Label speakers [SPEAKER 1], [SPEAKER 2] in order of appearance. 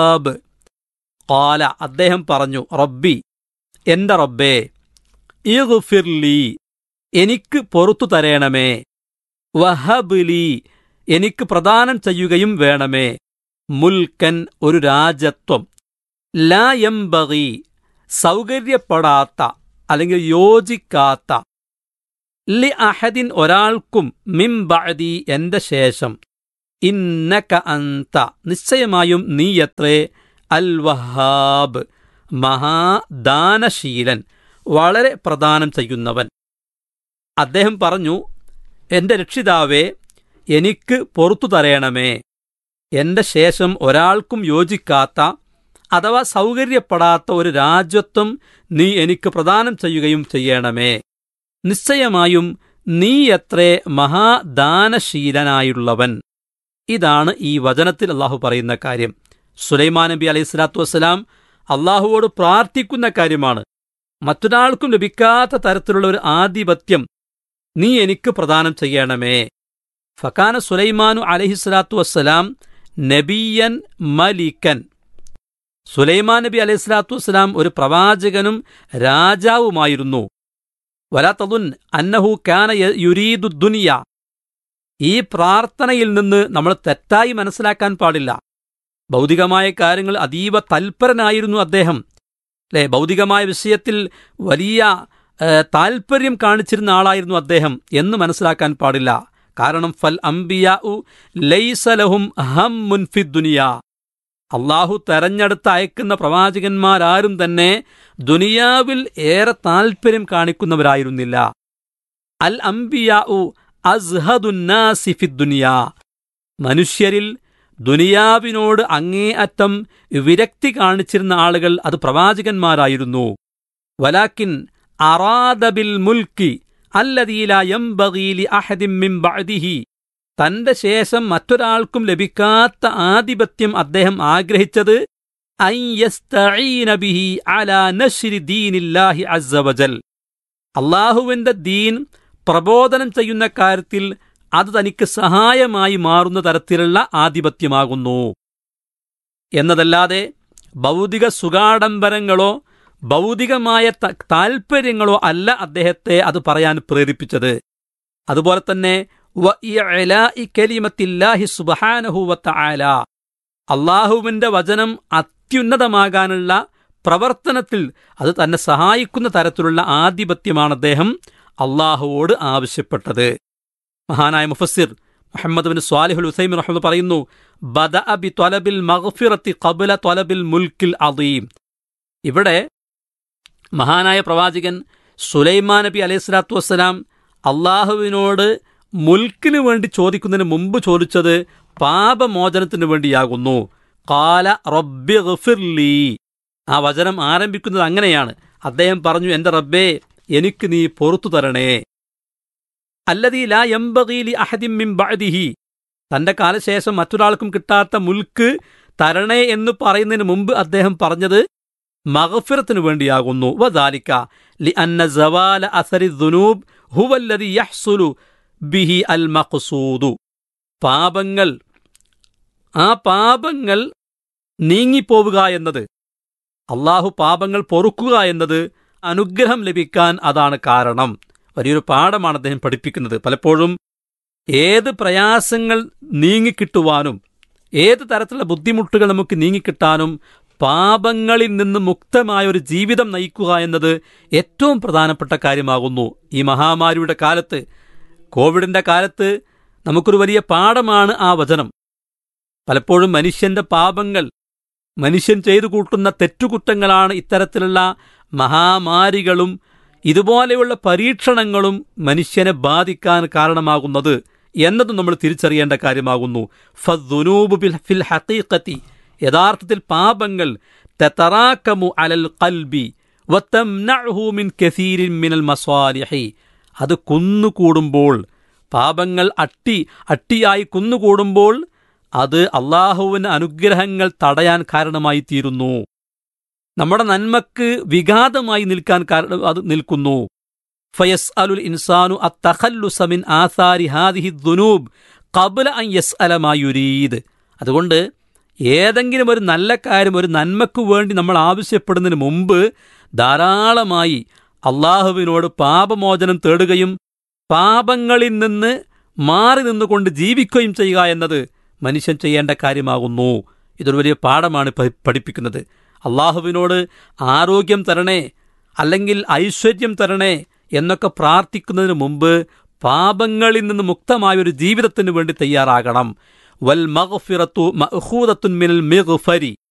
[SPEAKER 1] വഹാബ് കാല അദ്ദേഹം പറഞ്ഞു റബ്ബി എന്റെ റബ്ബേ ഇഗ്ഫിർലി എനിക്ക് പൊറത്തു തരേണമേ വഹബിലി എനിക്ക് പ്രദാനം ചെയ്യുകയും വേണമേ മുൽക്കൻ ഒരു രാജത്വം ലാ യംബഗി സൗകര്യപ്പെടാത്ത അല്ലെങ്കിൽ യോജിക്കാത്ത ലി അഹദിൻ ഒരാൾക്കും മിം ബഅദി എന്റെ ശേഷം ഇന്നക അന്ത നിശ്ചയമായും നീയത്രേ അൽ വഹാബ് മഹാദാനശീലൻ വളരെ പ്രദാനം ചെയ്യുന്നവൻ അദ്ദേഹം പറഞ്ഞു എന്റെ രക്ഷിതാവേ എനിക്ക് പൊറത്തു തരയണമേ എന്റെ ശേഷം ഒരാൾക്കും യോജിക്കാത്ത അഥവാ സൗകര്യപ്പെടാത്ത ഒരു രാജ്യത്വം നീ എനിക്ക് പ്രദാനം ചെയ്യുകയും ചെയ്യണമേ നിശ്ചയമായും നീ എത്രേ മഹാദാനശീലനായുള്ളവൻ ഇതാണ് ഈ വചനത്തിൽ അള്ളാഹു പറയുന്ന കാര്യം സുലൈമാൻ നബി അലൈഹി സ്വലാത്തു വസ്സലാം അള്ളാഹുവോട് പ്രാർത്ഥിക്കുന്ന കാര്യമാണ് മറ്റൊരാൾക്കും ലഭിക്കാത്ത തരത്തിലുള്ള ഒരു ആധിപത്യം നീ എനിക്ക് പ്രദാനം ചെയ്യണമേ ഫക്കാന സുലൈമാനു അലഹിസ്ലാത്തു വസ്സലാം നബിയൻ മലിക്കൻ സുലൈമാൻ നബി അലൈഹി സ്വലാത്തു വസ്സലാം ഒരു പ്രവാചകനും രാജാവുമായിരുന്നു വലാത്തതുൻ അന്നഹു കാന യ- യുരീദു ദുനിയ ഈ പ്രാർത്ഥനയിൽ നിന്ന് നമ്മൾ തെറ്റായി മനസ്സിലാക്കാൻ പാടില്ല ഭൗതികമായ കാര്യങ്ങൾ അതീവ തൽപരനായിരുന്നു അദ്ദേഹം അല്ലെ ഭൗതികമായ വിഷയത്തിൽ വലിയ ഏഹ്, താൽപര്യം കാണിച്ചിരുന്ന ആളായിരുന്നു അദ്ദേഹം എന്ന് മനസ്സിലാക്കാൻ പാടില്ല കാരണം ഫൽ അംബിയ ലൈസലഹും ഹം മുൻഫി ദുനിയ അള്ളാഹു തെരഞ്ഞെടുത്ത് അയക്കുന്ന പ്രവാചകന്മാരാരും തന്നെ ദുനിയാവിൽ ഏറെ താൽപര്യം കാണിക്കുന്നവരായിരുന്നില്ല അൽ അംബിയ അസ്ഹദുന്നാസിഫി ദുനിയ മനുഷ്യരിൽ ദുനിയാവിനോട് അങ്ങേയറ്റം വിരക്തി കാണിച്ചിരുന്ന ആളുകൾ അത് പ്രവാചകന്മാരായിരുന്നു വലാക്കിൻ അറാദബിൽ മുൽക്കി അല്ലദീല യംബഗീലി അഹദിം മിൻ ബഅദിഹി തന്റെ ശേഷം മറ്റൊരാൾക്കും ലഭിക്കാത്ത ആധിപത്യം അദ്ദേഹം ആഗ്രഹിച്ചത് അൻ യസ്തഈന ബിഹി അലാ നശ്രി ദീനില്ലാഹി അസ്സ വജൽ അള്ളാഹുവിന്റെ ദീൻ പ്രബോധനം ചെയ്യുന്ന കാര്യത്തിൽ അത് തനിക്ക് സഹായമായി മാറുന്ന തരത്തിലുള്ള ആധിപത്യമാകുന്നു എന്നതല്ലാതെ ഭൗതിക സുഖാഡംബരങ്ങളോ ഭൗതികമായ ത- താൽപ്പര്യങ്ങളോ അല്ല അദ്ദേഹത്തെ അത് പറയാൻ പ്രേരിപ്പിച്ചത് അതുപോലെ തന്നെ വ ഇഅ്ലാഇ കലിമത്തില്ലാഹി സുബ്ഹാനഹു വതആല അള്ളാഹുവിന്റെ വചനം അത്യുന്നതമാകാനുള്ള പ്രവർത്തനത്തിൽ അത് തന്നെ സഹായിക്കുന്ന തരത്തിലുള്ള ആധിപത്യമാണ് അദ്ദേഹം അള്ളാഹുവോട് ആവശ്യപ്പെട്ടത് മഹാനായ മുഫസ്സിർ മുഹമ്മദ് ബിൻ സ്വാലിഹുൽ ഹുസൈം റഹ്മദ് പറയുന്നു ബദ ബി ത്വലബിൽ മഗ്ഫിറത്തി ഖബ്ല ത്വലബിൽ മുൽക്കിൽ അദീം ഇവിടെ മഹാനായ പ്രവാചകൻ സുലൈമാൻ നബി അലൈഹി സ്വലാത്തു വസ്സലാം അള്ളാഹുവിനോട് മുൽക്കിന് വേണ്ടി ചോദിക്കുന്നതിന് മുമ്പ് ചോദിച്ചത് പാപമോചനത്തിന് വേണ്ടിയാകുന്നു കാല റബ്ബി ഗഫിർലി ആ വചനം ആരംഭിക്കുന്നത് അങ്ങനെയാണ് അദ്ദേഹം പറഞ്ഞു എന്റെ റബ്ബേ എനിക്ക് നീ പൊറത്തു തരണേ അല്ലതീ ലാ എംബഗീലി അഹദിം മിൻ ബഅദിഹി തന്റെ കാലശേഷം മറ്റൊരാൾക്കും കിട്ടാത്ത മുൽക്ക് തരണേ എന്ന് പറയുന്നതിന് മുമ്പ് അദ്ദേഹം പറഞ്ഞത് മഗ്ഫിറത്തിനു വേണ്ടിയാകുന്നു വദാലിക ലി അന്ന സവാല അസരി ദുനൂബ് ഹുവല്ലദി യഹ്സുലു ബിഹി അൽ മഖ്സൂദു പാപങ്ങൾ ആ പാപങ്ങൾ നീങ്ങിപ്പോവുക എന്നത് അള്ളാഹു പാപങ്ങൾ പൊറുക്കുക എന്നത് അനുഗ്രഹം ലഭിക്കാൻ അതാണ് കാരണം വലിയൊരു പാഠമാണ് അദ്ദേഹം പഠിപ്പിക്കുന്നത് പലപ്പോഴും ഏത് പ്രയാസങ്ങൾ നീങ്ങിക്കിട്ടുവാനും ഏത് തരത്തിലുള്ള ബുദ്ധിമുട്ടുകൾ നമുക്ക് നീങ്ങിക്കിട്ടാനും പാപങ്ങളിൽ നിന്ന് മുക്തമായ ഒരു ജീവിതം നയിക്കുക എന്നത് ഏറ്റവും പ്രധാനപ്പെട്ട കാര്യമാകുന്നു ഈ മഹാമാരിയുടെ കാലത്ത് കോവിഡിന്റെ കാലത്ത് നമുക്കൊരു വലിയ പാഠമാണ് ആ വചനം പലപ്പോഴും മനുഷ്യന്റെ പാപങ്ങൾ മനുഷ്യൻ ചെയ്തു കൂട്ടുന്ന തെറ്റുകുറ്റങ്ങളാണ് ഇത്തരത്തിലുള്ള മഹാമാരികളും ഇതുപോലെയുള്ള പരീക്ഷണങ്ങളും മനുഷ്യനെ ബാധിക്കാൻ കാരണമാകുന്നത് എന്നതും നമ്മൾ തിരിച്ചറിയേണ്ട കാര്യമാകുന്നു ഫദ്ദുനൂബു ബിൽ- ഫിൽ ഹഖീഖത്തി യഥാർത്ഥത്തിൽ പാപങ്ങൾ തതറാക്കമു അലൽ ഖൽബി വതംനഉഹു മിൻ കസീരിൻ മിനൽ മസ്വാലിഹി അത് കുന്നുകൂടുമ്പോൾ പാപങ്ങൾ അട്ടി അട്ടിയായി കുന്നുകൂടുമ്പോൾ അത് അള്ളാഹുവിന് അനുഗ്രഹങ്ങൾ തടയാൻ കാരണമായി തീരുന്നു നമ്മുടെ നന്മക്ക് വിഘാതമായി നിൽക്കാൻ കാരണം അത് നിൽക്കുന്നു ഫയസ് അലുൽ ഇൻസാനു അത്തഖല്ലുസമിൻ ആസാരി ഹാദിഹി ദുനൂബ് കബല അൻ യസ് അലമായുരീദ് അതുകൊണ്ട് ഏതെങ്കിലും ഒരു നല്ല കാര്യം ഒരു നന്മയ്ക്കു വേണ്ടി നമ്മൾ ആവശ്യപ്പെടുന്നതിന് മുമ്പ് ധാരാളമായി അള്ളാഹുവിനോട് പാപമോചനം തേടുകയും പാപങ്ങളിൽ നിന്ന് മാറി നിന്നുകൊണ്ട് ജീവിക്കുകയും ചെയ്യുക എന്നത് മനുഷ്യൻ ചെയ്യേണ്ട കാര്യമാകുന്നു ഇതൊരു വലിയ പാഠമാണ് പ- പഠിപ്പിക്കുന്നത് അള്ളാഹുവിനോട് ആരോഗ്യം തരണേ അല്ലെങ്കിൽ ഐശ്വര്യം തരണേ എന്നൊക്കെ പ്രാർത്ഥിക്കുന്നതിന് മുമ്പ് പാപങ്ങളിൽ നിന്ന് മുക്തമായ ഒരു ജീവിതത്തിന് വേണ്ടി തയ്യാറാകണം വൽ മഗ്ഫിറത്തു മഅഖൂദത്തുൻ മിനൽ മിഗ്ഫരി